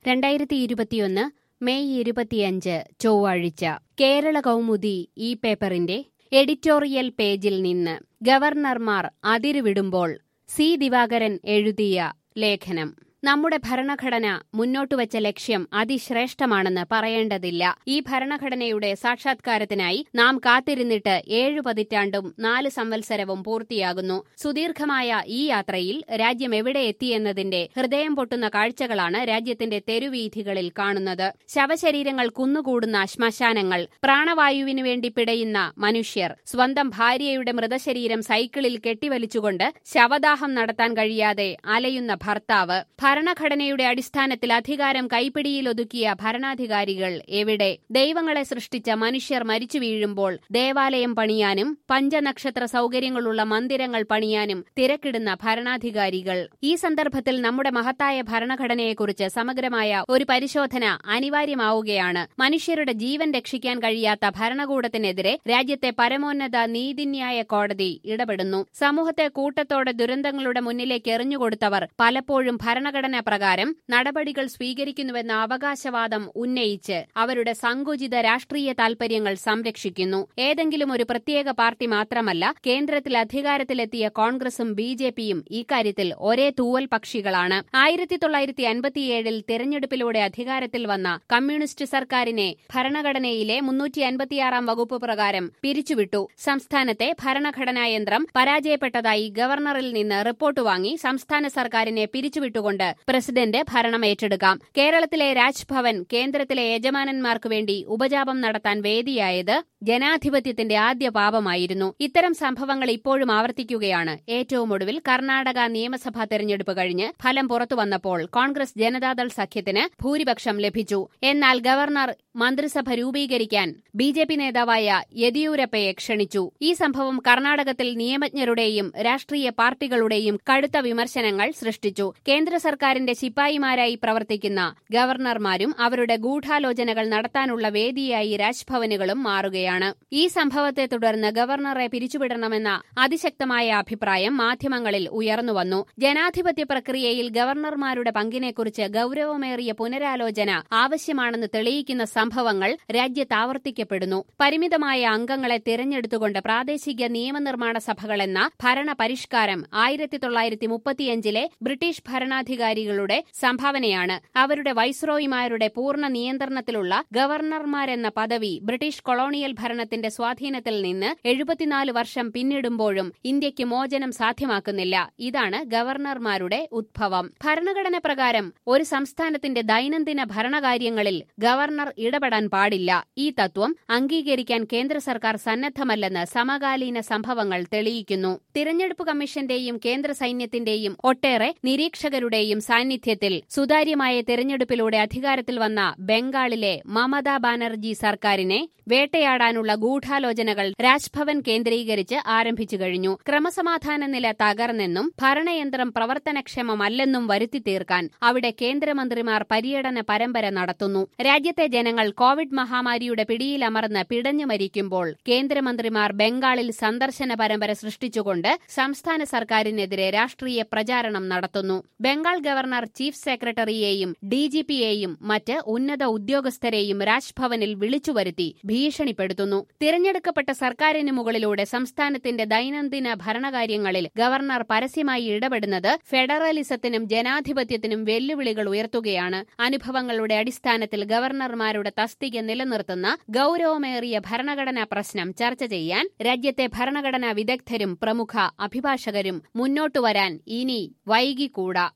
രണ്ടായിരത്തി ഇരുപത്തിയൊന്ന് മെയ് ഇരുപത്തിയഞ്ച് ചൊവ്വാഴ്ച കേരള കൗമുദി ഈ പേപ്പറിന്റെ എഡിറ്റോറിയൽ പേജിൽ നിന്ന് ഗവർണർമാർ അതിരുവിടുമ്പോൾ സി ദിവാകരൻ എഴുതിയ ലേഖനം നമ്മുടെ ഭരണഘടന മുന്നോട്ടുവച്ച ലക്ഷ്യം അതിശ്രേഷ്ഠമാണെന്ന് പറയേണ്ടതില്ല ഈ ഭരണഘടനയുടെ സാക്ഷാത്കാരത്തിനായി നാം കാത്തിരുന്നിട്ട് ഏഴു പതിറ്റാണ്ടും നാല് സംവത്സരവും പൂർത്തിയാകുന്നു സുദീർഘമായ ഈ യാത്രയിൽ രാജ്യം എവിടെ എത്തിയെന്നതിന്റെ ഹൃദയം പൊട്ടുന്ന കാഴ്ചകളാണ് രാജ്യത്തിന്റെ തെരുവീഥികളിൽ കാണുന്നത് ശവശരീരങ്ങൾ കുന്നുകൂടുന്ന ശ്മശാനങ്ങൾ പ്രാണവായുവിനു വേണ്ടി പിടയുന്ന മനുഷ്യർ സ്വന്തം ഭാര്യയുടെ മൃതശരീരം സൈക്കിളിൽ കെട്ടിവലിച്ചുകൊണ്ട് ശവദാഹം നടത്താൻ കഴിയാതെ അലയുന്ന ഭർത്താവ് ഭരണഘടനയുടെ അടിസ്ഥാനത്തിൽ അധികാരം കൈപ്പിടിയിലൊതുക്കിയ ഭരണാധികാരികൾ എവിടെ ദൈവങ്ങളെ സൃഷ്ടിച്ച മനുഷ്യർ മരിച്ചു വീഴുമ്പോൾ ദേവാലയം പണിയാനും പഞ്ചനക്ഷത്ര സൗകര്യങ്ങളുള്ള മന്ദിരങ്ങൾ പണിയാനും തിരക്കിടുന്ന ഭരണാധികാരികൾ ഈ സന്ദർഭത്തിൽ നമ്മുടെ മഹത്തായ ഭരണഘടനയെക്കുറിച്ച് സമഗ്രമായ ഒരു പരിശോധന അനിവാര്യമാവുകയാണ് മനുഷ്യരുടെ ജീവൻ രക്ഷിക്കാൻ കഴിയാത്ത ഭരണകൂടത്തിനെതിരെ രാജ്യത്തെ പരമോന്നത നീതിന്യായ കോടതി ഇടപെടുന്നു സമൂഹത്തെ കൂട്ടത്തോടെ ദുരന്തങ്ങളുടെ മുന്നിലേക്ക് എറിഞ്ഞുകൊടുത്തവർ പലപ്പോഴും ഭരണഘടന പ്രകാരം നടപടികൾ സ്വീകരിക്കുന്നുവെന്ന അവകാശവാദം ഉന്നയിച്ച് അവരുടെ സങ്കുചിത രാഷ്ട്രീയ താൽപര്യങ്ങൾ സംരക്ഷിക്കുന്നു ഏതെങ്കിലും ഒരു പ്രത്യേക പാർട്ടി മാത്രമല്ല കേന്ദ്രത്തിൽ അധികാരത്തിലെത്തിയ കോൺഗ്രസും ബി ജെ പിയും ഇക്കാര്യത്തിൽ ഒരേ തൂവൽ പക്ഷികളാണ് ആയിരത്തി തൊള്ളായിരത്തി അൻപത്തിയേഴിൽ തെരഞ്ഞെടുപ്പിലൂടെ അധികാരത്തിൽ വന്ന കമ്മ്യൂണിസ്റ്റ് സർക്കാരിനെ ഭരണഘടനയിലെ മുന്നൂറ്റി അൻപത്തിയാറാം വകുപ്പ് പ്രകാരം പിരിച്ചുവിട്ടു സംസ്ഥാനത്തെ ഭരണഘടനാ യന്ത്രം പരാജയപ്പെട്ടതായി ഗവർണറിൽ നിന്ന് റിപ്പോർട്ട് വാങ്ങി സംസ്ഥാന സർക്കാരിനെ പിരിച്ചുവിട്ടുകൊണ്ട് പ്രസിഡന്റ് ഭരണം ഏറ്റെടുക്കാം കേരളത്തിലെ രാജ്ഭവൻ കേന്ദ്രത്തിലെ യജമാനന്മാർക്കു വേണ്ടി ഉപജാപം നടത്താൻ വേദിയായത് ജനാധിപത്യത്തിന്റെ ആദ്യ പാപമായിരുന്നു ഇത്തരം സംഭവങ്ങൾ ഇപ്പോഴും ആവർത്തിക്കുകയാണ് ഏറ്റവും ഒടുവിൽ കർണാടക നിയമസഭാ തെരഞ്ഞെടുപ്പ് കഴിഞ്ഞ് ഫലം പുറത്തുവന്നപ്പോൾ കോൺഗ്രസ് ജനതാദൾ സഖ്യത്തിന് ഭൂരിപക്ഷം ലഭിച്ചു എന്നാൽ ഗവർണർ മന്ത്രിസഭ രൂപീകരിക്കാൻ ബി ജെ പി നേതാവായ യെദിയൂരപ്പയെ ക്ഷണിച്ചു ഈ സംഭവം കർണാടകത്തിൽ നിയമജ്ഞരുടെയും രാഷ്ട്രീയ പാർട്ടികളുടെയും കടുത്ത വിമർശനങ്ങൾ സൃഷ്ടിച്ചു കേന്ദ്ര സർക്കാരിന്റെ ശിപ്പായിമാരായി പ്രവർത്തിക്കുന്ന ഗവർണർമാരും അവരുടെ ഗൂഢാലോചനകൾ നടത്താനുള്ള വേദിയായി രാജ്ഭവനുകളും മാറുകയാണ് ഈ സംഭവത്തെ തുടർന്ന് ഗവർണറെ പിരിച്ചുവിടണമെന്ന അതിശക്തമായ അഭിപ്രായം മാധ്യമങ്ങളിൽ ഉയർന്നുവന്നു ജനാധിപത്യ പ്രക്രിയയിൽ ഗവർണർമാരുടെ പങ്കിനെക്കുറിച്ച് ഗൌരവമേറിയ പുനരാലോചന ആവശ്യമാണെന്ന് തെളിയിക്കുന്ന സംഭവങ്ങൾ രാജ്യത്ത് ആവർത്തിക്കപ്പെടുന്നു പരിമിതമായ അംഗങ്ങളെ തിരഞ്ഞെടുത്തുകൊണ്ട് പ്രാദേശിക നിയമനിർമ്മാണ സഭകളെന്ന ഭരണ പരിഷ്കാരം ആയിരത്തി തൊള്ളായിരത്തി മുപ്പത്തിയഞ്ചിലെ ബ്രിട്ടീഷ് ഭരണാധികാരികളുടെ സംഭാവനയാണ് അവരുടെ വൈസ്രോയിമാരുടെ പൂർണ്ണ നിയന്ത്രണത്തിലുള്ള ഗവർണർമാരെന്ന പദവി ബ്രിട്ടീഷ് കൊളോണിയൽ ഭരണത്തിന്റെ സ്വാധീനത്തിൽ നിന്ന് എഴുപത്തിനാല് വർഷം പിന്നിടുമ്പോഴും ഇന്ത്യക്ക് മോചനം സാധ്യമാക്കുന്നില്ല ഇതാണ് ഗവർണർമാരുടെ ഉദ്ഭവം ഭരണഘടന പ്രകാരം ഒരു സംസ്ഥാനത്തിന്റെ ദൈനംദിന ഭരണകാര്യങ്ങളിൽ ഗവർണർ ഇടപെടാൻ പാടില്ല ഈ തത്വം അംഗീകരിക്കാൻ കേന്ദ്ര സർക്കാർ സന്നദ്ധമല്ലെന്ന് സമകാലീന സംഭവങ്ങൾ തെളിയിക്കുന്നു തിരഞ്ഞെടുപ്പ് കമ്മീഷന്റെയും കേന്ദ്ര സൈന്യത്തിന്റെയും ഒട്ടേറെ നിരീക്ഷകരുടെയും സാന്നിധ്യത്തിൽ സുതാര്യമായ തിരഞ്ഞെടുപ്പിലൂടെ അധികാരത്തിൽ വന്ന ബംഗാളിലെ മമതാ ബാനർജി സർക്കാരിനെ വേട്ടയാടാനുള്ള ഗൂഢാലോചനകൾ രാജ്ഭവൻ കേന്ദ്രീകരിച്ച് ആരംഭിച്ചു കഴിഞ്ഞു ക്രമസമാധാന നില തകർന്നെന്നും ഭരണയന്ത്രം പ്രവർത്തനക്ഷമമല്ലെന്നും വരുത്തി തീർക്കാൻ അവിടെ കേന്ദ്രമന്ത്രിമാർ പര്യടന പരമ്പര നടത്തുന്നു രാജ്യത്തെ ജനങ്ങൾ കോവിഡ് മഹാമാരിയുടെ പിടിയിലമർന്ന് പിടഞ്ഞു മരിക്കുമ്പോൾ കേന്ദ്രമന്ത്രിമാർ ബംഗാളിൽ സന്ദർശന പരമ്പര സൃഷ്ടിച്ചുകൊണ്ട് സംസ്ഥാന സർക്കാരിനെതിരെ രാഷ്ട്രീയ പ്രചാരണം നടത്തുന്നു ബംഗാൾ ഗവർണർ ചീഫ് സെക്രട്ടറിയെയും ഡിജിപിയെയും മറ്റ് ഉന്നത ഉദ്യോഗസ്ഥരെയും രാജ്ഭവനിൽ വിളിച്ചുവരുത്തി ഭീഷണിപ്പെടുത്തുന്നു തിരഞ്ഞെടുക്കപ്പെട്ട സർക്കാരിന് മുകളിലൂടെ സംസ്ഥാനത്തിന്റെ ദൈനംദിന ഭരണകാര്യങ്ങളിൽ ഗവർണർ പരസ്യമായി ഇടപെടുന്നത് ഫെഡറലിസത്തിനും ജനാധിപത്യത്തിനും വെല്ലുവിളികൾ ഉയർത്തുകയാണ് അനുഭവങ്ങളുടെ അടിസ്ഥാനത്തിൽ ഗവർണർമാരുടെ തസ്തിക നിലനിർത്തുന്ന ഗൌരവമേറിയ ഭരണഘടനാ പ്രശ്നം ചർച്ച ചെയ്യാൻ രാജ്യത്തെ ഭരണഘടനാ വിദഗ്ധരും പ്രമുഖ അഭിഭാഷകരും മുന്നോട്ടുവരാൻ ഇനി വൈകിക്കൂടാ